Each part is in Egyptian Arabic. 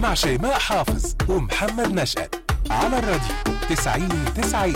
مع شيماء حافظ ومحمد نشأت على الراديو 90 90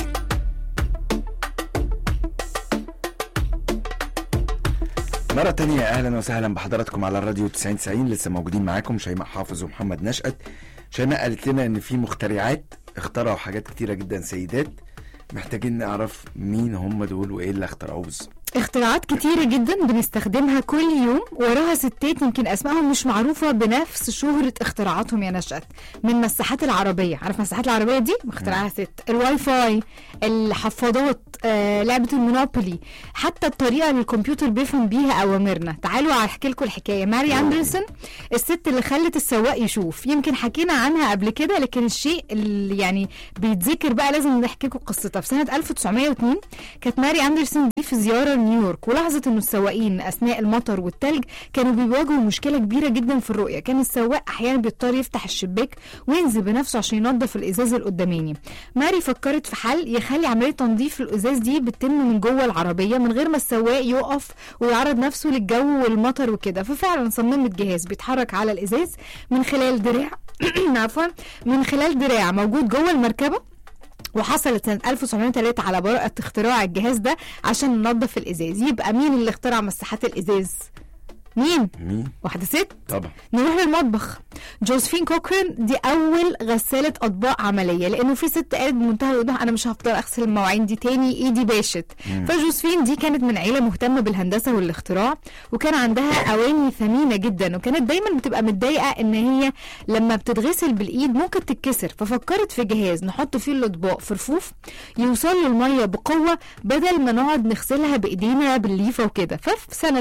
مرة تانية أهلا وسهلا بحضراتكم على الراديو 90 90 لسه موجودين معاكم شيماء حافظ ومحمد نشأت شيماء قالت لنا إن في مخترعات اخترعوا حاجات كتيرة جدا سيدات محتاجين نعرف مين هم دول وإيه اللي اخترعوه بالظبط اختراعات كتيرة جدا بنستخدمها كل يوم وراها ستات يمكن اسمائهم مش معروفة بنفس شهرة اختراعاتهم يا نشأت من مساحات العربية عارف مساحات العربية دي مخترعها ست الواي فاي الحفاضات آه، لعبة المونوبولي حتى الطريقة اللي الكمبيوتر بيفهم بيها اوامرنا تعالوا احكي لكم الحكاية ماري اندرسون الست اللي خلت السواق يشوف يمكن حكينا عنها قبل كده لكن الشيء اللي يعني بيتذكر بقى لازم نحكي لكم قصتها في سنة 1902 كانت ماري اندرسون دي في زيارة لنيويورك ولاحظت ان السواقين اثناء المطر والتلج كانوا بيواجهوا مشكله كبيره جدا في الرؤيه كان السواق احيانا بيضطر يفتح الشباك وينزل بنفسه عشان ينظف الازاز القداماني ماري فكرت في حل يخلي عمليه تنظيف الازاز دي بتتم من جوه العربيه من غير ما السواق يقف ويعرض نفسه للجو والمطر وكده ففعلا صممت جهاز بيتحرك على الازاز من خلال دراع عفوا من خلال دراع موجود جوه المركبه وحصلت سنة 1903 على براءة اختراع الجهاز ده عشان ننظف الإزاز يبقى مين اللي اخترع مساحات الإزاز؟ مين؟ مين؟ واحدة ست طبعا نروح للمطبخ جوزفين كوكرين دي اول غساله اطباق عمليه لانه في ست قالت بمنتهى الوضوح انا مش هفضل اغسل المواعين دي تاني ايدي باشت فجوزفين دي كانت من عيله مهتمه بالهندسه والاختراع وكان عندها اواني ثمينه جدا وكانت دايما بتبقى متضايقه ان هي لما بتتغسل بالايد ممكن تتكسر ففكرت في جهاز نحط فيه الاطباق في رفوف يوصل له الميه بقوه بدل ما نقعد نغسلها بايدينا بالليفه وكده ففي سنه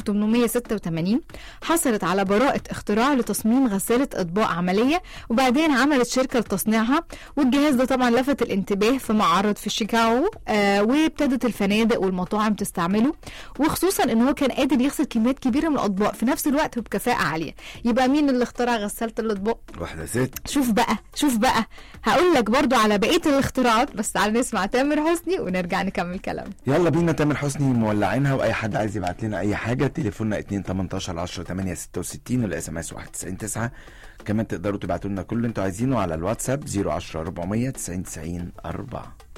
1886 حصلت على براءه اختراع لتصميم غسالة أطباق عملية وبعدين عملت شركة لتصنيعها والجهاز ده طبعا لفت الانتباه في معرض في شيكاغو آه وابتدت الفنادق والمطاعم تستعمله وخصوصا ان هو كان قادر يغسل كميات كبيرة من الأطباق في نفس الوقت وبكفاءة عالية يبقى مين اللي اخترع غسالة الأطباق واحدة ست شوف بقى شوف بقى هقول لك برضو على بقية الاختراعات بس تعال نسمع تامر حسني ونرجع نكمل كلام يلا بينا تامر حسني مولعينها واي حد عايز يبعت لنا اي حاجه تليفوننا 2 18 10 8 66 والاس ام اس 199 كمان تقدروا تبعتوا لنا كل اللي انتوا عايزينه على الواتساب 010 400 90 90 4